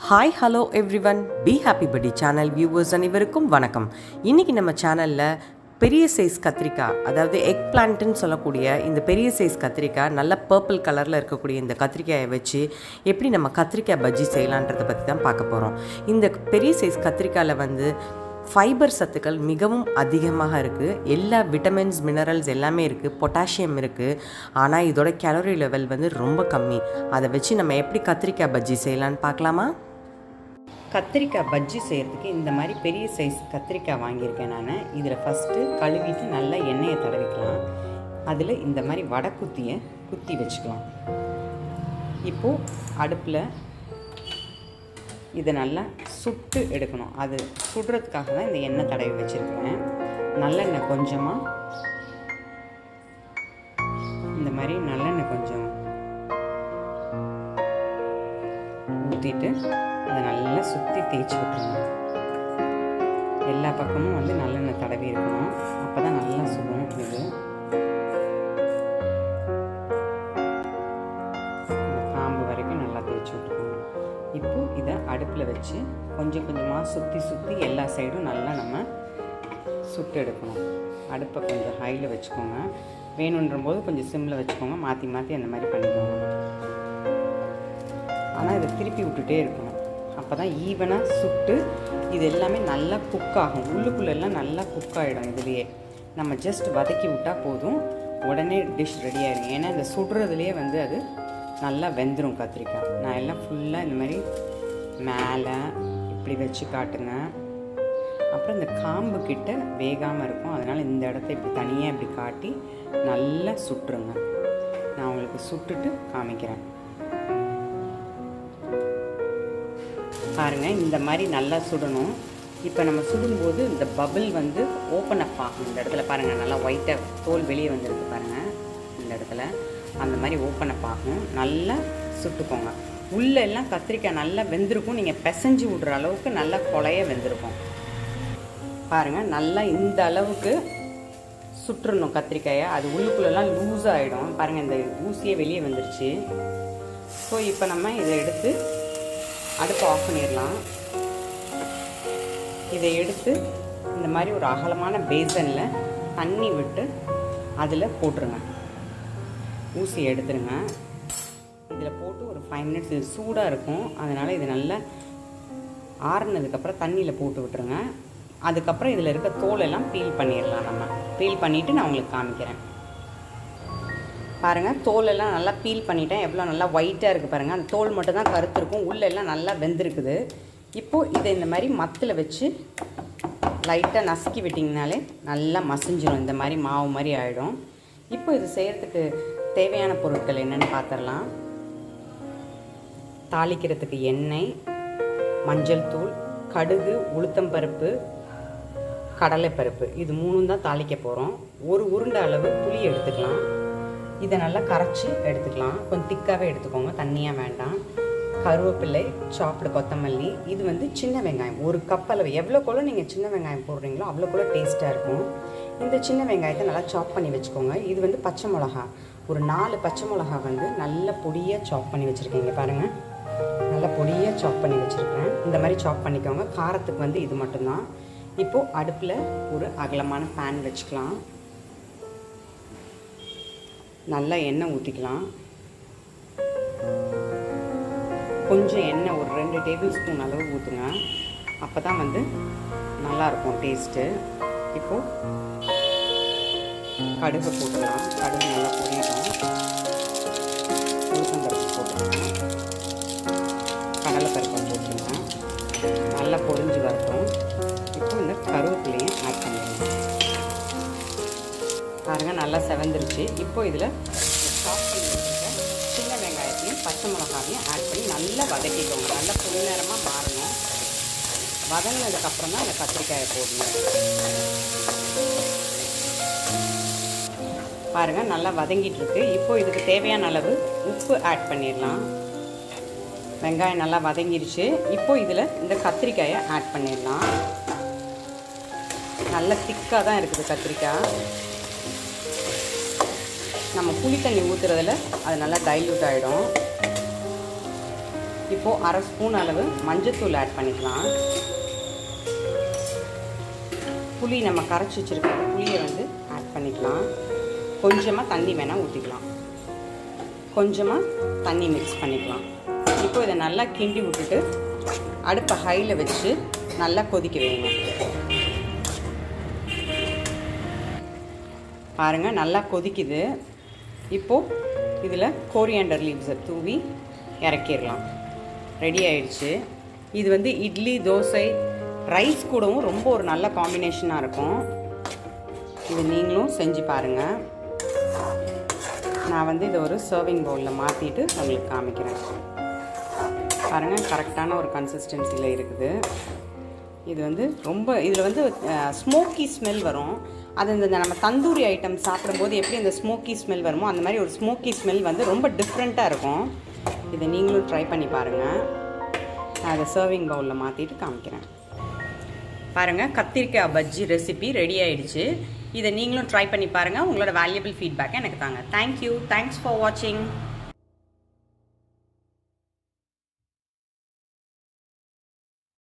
hi hello everyone be happy படி channel viewers அனைவருக்கும் வணக்கம் இன்றைக்கி நம்ம சேனலில் பெரிய சைஸ் கத்திரிக்காய் அதாவது எக் பிளான்ட்டுன்னு சொல்லக்கூடிய இந்த பெரிய சைஸ் கத்திரிக்காய் நல்ல பர்பிள் கலரில் இருக்கக்கூடிய இந்த கத்திரிக்காயை வச்சு எப்படி நம்ம கத்திரிக்காய் பஜ்ஜி செய்யலான்றதை பற்றி தான் பார்க்க போகிறோம் இந்த பெரிய சைஸ் கத்திரிக்காயில் வந்து ஃபைபர் சத்துக்கள் மிகவும் அதிகமாக இருக்குது எல்லா விட்டமின்ஸ் மினரல்ஸ் எல்லாமே இருக்குது பொட்டாசியம் இருக்குது ஆனால் இதோட கேலரி லெவல் வந்து ரொம்ப கம்மி அதை வச்சு நம்ம எப்படி கத்திரிக்காய் பஜ்ஜி செய்யலான்னு பார்க்கலாமா கத்திரிக்காய் பஜ்ஜி செய்கிறதுக்கு இந்த மாதிரி பெரிய சைஸ் கத்திரிக்காய் வாங்கியிருக்கேன் நான் இதில் ஃபஸ்ட்டு கழுவிட்டு நல்லா எண்ணெயை தடவிக்கலாம் அதில் இந்த மாதிரி வடை குத்தியை குத்தி வச்சுக்கலாம் இப்போது அடுப்பில் இதை நல்லா சுட்டு எடுக்கணும் அது சுடுறதுக்காக தான் இந்த எண்ணெய் தடவி வச்சுருக்கிறேன் நல்லெண்ணெய் கொஞ்சமாக இந்த மாதிரி நல்லெண்ணெய் கொஞ்சம் ஊற்றிட்டு அதை நல்லா சுற்றி தேய்ச்சி விட்டுருணும் எல்லா பக்கமும் வந்து நல்லெண்ணெய் தடவி இருக்கணும் அப்போ தான் நல்லா சுடும் இது காம்பு வரைக்கும் நல்லா தேய்ச்சி விட்டுருக்கணும் இப்போ இதை அடுப்பில் வச்சு கொஞ்சம் கொஞ்சமாக சுற்றி சுற்றி எல்லா சைடும் நல்லா நம்ம சுட்டு எடுக்கணும் அடுப்பை கொஞ்சம் ஹையில் வச்சுக்கோங்க வேணுன்ற போது கொஞ்சம் சிம்மில் வச்சுக்கோங்க மாற்றி மாற்றி அந்த மாதிரி பண்ணிக்கோங்க ஆனால் இதை திருப்பி விட்டுட்டே இருக்கணும் அப்போ தான் ஈவனாக சுட்டு இது எல்லாமே நல்லா குக் ஆகும் உள்ளுக்குள்ளெல்லாம் நல்லா குக் ஆகிடும் இதுலேயே நம்ம ஜஸ்ட் வதக்கி விட்டால் போதும் உடனே டிஷ் ரெடி ஆயிடும் ஏன்னா இந்த சுடுறதுலேயே வந்து அது நல்லா வெந்துடும் கத்திரிக்காய் நான் எல்லாம் ஃபுல்லாக இந்த மாதிரி மேலே இப்படி வச்சு காட்டுங்க அப்புறம் இந்த காம்பு கிட்ட வேகாமல் இருக்கும் அதனால் இந்த இடத்த இப்படி தனியாக இப்படி காட்டி நல்லா சுட்டுருங்க நான் உங்களுக்கு சுட்டுட்டு காமிக்கிறேன் பாருங்கள் இந்த மாதிரி நல்லா சுடணும் இப்போ நம்ம சுடும்போது இந்த பபிள் வந்து ஓப்பன் அப் ஆகும் இந்த இடத்துல பாருங்கள் நல்லா ஒயிட்டாக தோல் வெளியே வந்துருக்கு பாருங்கள் இந்த இடத்துல அந்த மாதிரி ஓப்பன் அப் ஆகும் நல்லா சுட்டுக்கோங்க உள்ளே எல்லாம் கத்திரிக்காய் நல்லா வெந்திருக்கும் நீங்கள் பிசைஞ்சு விடுற அளவுக்கு நல்லா கொலைய வெந்திருக்கும் பாருங்கள் நல்லா இந்த அளவுக்கு சுட்டுறணும் கத்திரிக்காயை அது உள்ளுக்குள்ளெல்லாம் லூஸ் ஆகிடும் பாருங்கள் இந்த ஊசியே வெளியே வந்துருச்சு ஸோ இப்போ நம்ம இதை எடுத்து அடுப்பை ஆஃப் பண்ணிடலாம் இதை எடுத்து இந்த மாதிரி ஒரு அகலமான பேசனில் தண்ணி விட்டு அதில் போட்டுருங்க ஊசி எடுத்துருங்க இதில் போட்டு ஒரு ஃபைவ் மினிட்ஸ் இது சூடாக இருக்கும் அதனால் இது நல்லா ஆறுனதுக்கப்புறம் தண்ணியில் போட்டு விட்டுருங்க அதுக்கப்புறம் இதில் இருக்க தோலெல்லாம் பீல் பண்ணிடலாம் நம்ம பீல் பண்ணிவிட்டு நான் உங்களுக்கு காமிக்கிறேன் பாருங்கள் தோலெல்லாம் நல்லா பீல் பண்ணிட்டேன் எவ்வளோ நல்லா ஒயிட்டாக இருக்குது பாருங்கள் அந்த தோல் மட்டும் தான் கருத்து இருக்கும் உள்ளெல்லாம் நல்லா வெந்திருக்குது இப்போது இதை இந்த மாதிரி மத்தில் வச்சு லைட்டாக நசுக்கி விட்டிங்கனாலே நல்லா மசிஞ்சிடும் இந்த மாதிரி மாவு மாதிரி ஆகிடும் இப்போ இது செய்கிறதுக்கு தேவையான பொருட்கள் என்னென்னு பார்த்துடலாம் தாளிக்கிறதுக்கு எண்ணெய் மஞ்சள் தூள் கடுகு உளுத்தம்பருப்பு கடலைப்பருப்பு இது மூணும் தான் தாளிக்க போகிறோம் ஒரு உருண்டை அளவு புளி எடுத்துக்கலாம் இதை நல்லா கரைச்சி எடுத்துக்கலாம் கொஞ்சம் திக்காகவே எடுத்துக்கோங்க தண்ணியாக வேண்டாம் கருவேப்பிலை சாப்பிடு கொத்தமல்லி இது வந்து சின்ன வெங்காயம் ஒரு கப் அளவு எவ்வளோக்குள்ள நீங்கள் சின்ன வெங்காயம் போடுறீங்களோ அவ்வளோக்குள்ள டேஸ்ட்டாக இருக்கும் இந்த சின்ன வெங்காயத்தை நல்லா சாப் பண்ணி வச்சுக்கோங்க இது வந்து பச்சை மிளகா ஒரு நாலு பச்சை மிளகா வந்து நல்ல பொடியாக சாப் பண்ணி வச்சுருக்கீங்க பாருங்கள் நல்லா பொடியாக சாப் பண்ணி வச்சுருக்கேன் இந்த மாதிரி சாப் பண்ணிக்கோங்க காரத்துக்கு வந்து இது மட்டும்தான் இப்போது அடுப்பில் ஒரு அகலமான பேன் வச்சுக்கலாம் நல்லா எண்ணெய் ஊற்றிக்கலாம் கொஞ்சம் எண்ணெய் ஒரு ரெண்டு டேபிள் ஸ்பூன் அளவு ஊற்றுங்க அப்போ தான் வந்து நல்லாயிருக்கும் டேஸ்ட்டு இப்போது கடுகு போட்டுக்கலாம் கடுகு நல்லா பொரியட்டும் உளுத்தம்பருப்பு போட்டுக்கலாம் கடலைப்பருப்பை போட்டுருங்க நல்லா பொரிஞ்சு வரட்டும் இப்போ இந்த கருவேப்பிலையும் ஆட் பண்ணிடுங்க பாருங்கள் நல்லா செவந்துருச்சு இப்போ இதில் சாப் பண்ணி வச்சுருக்க சின்ன வெங்காயத்தையும் பச்சை மிளகாவையும் ஆட் பண்ணி நல்லா வதக்கிக்கோங்க நல்லா பொன்னிறமாக மாறணும் வதங்கினதுக்கப்புறம் தான் அந்த கத்திரிக்காயை போடணும் பாருங்கள் நல்லா வதங்கிட்டு இருக்கு இப்போ இதுக்கு தேவையான அளவு உப்பு ஆட் பண்ணிடலாம் வெங்காயம் நல்லா வதங்கிருச்சு இப்போ இதில் இந்த கத்திரிக்காயை ஆட் பண்ணிடலாம் நல்ல திக்காக தான் இருக்குது கத்திரிக்காய் நம்ம புளி தண்ணி ஊற்றுறதுல அது நல்லா டைல்யூட் ஆகிடும் இப்போது அரை ஸ்பூன் அளவு மஞ்சத்தூள் ஆட் பண்ணிக்கலாம் புளி நம்ம கரைச்சி வச்சுருக்க புளியை வந்து ஆட் பண்ணிக்கலாம் கொஞ்சமாக தண்ணி வேணால் ஊற்றிக்கலாம் கொஞ்சமாக தண்ணி மிக்ஸ் பண்ணிக்கலாம் இப்போ இதை நல்லா கிண்டி விட்டுட்டு அடுப்பை ஹையில் வச்சு நல்லா கொதிக்க வைங்க பாருங்கள் நல்லா கொதிக்குது இப்போது இதில் கோரியாண்டர் லீவ்ஸை தூவி இறக்கிடலாம் ரெடி ஆயிடுச்சு இது வந்து இட்லி தோசை ரைஸ் கூடவும் ரொம்ப ஒரு நல்ல காம்பினேஷனாக இருக்கும் இது நீங்களும் செஞ்சு பாருங்கள் நான் வந்து இதை ஒரு சர்விங் பவுலில் மாற்றிட்டு உங்களுக்கு காமிக்கிறேன் பாருங்கள் கரெக்டான ஒரு கன்சிஸ்டன்சியில் இருக்குது இது வந்து ரொம்ப இதில் வந்து ஸ்மோக்கி ஸ்மெல் வரும் அது இந்த நம்ம தந்தூரி ஐட்டம் சாப்பிடும்போது எப்படி அந்த ஸ்மோக்கி ஸ்மெல் வருமோ அந்த மாதிரி ஒரு ஸ்மோக்கி ஸ்மெல் வந்து ரொம்ப டிஃப்ரெண்ட்டாக இருக்கும் இதை நீங்களும் ட்ரை பண்ணி பாருங்கள் நான் அதை சர்விங் பவுலில் மாற்றிட்டு காமிக்கிறேன் பாருங்கள் கத்திரிக்காய் பஜ்ஜி ரெசிபி ரெடி ஆயிடுச்சு இதை நீங்களும் ட்ரை பண்ணி பாருங்கள் உங்களோட வேல்யூபிள் ஃபீட்பேக்கை எனக்கு தாங்க தேங்க்யூ தேங்க்ஸ் ஃபார் வாட்சிங்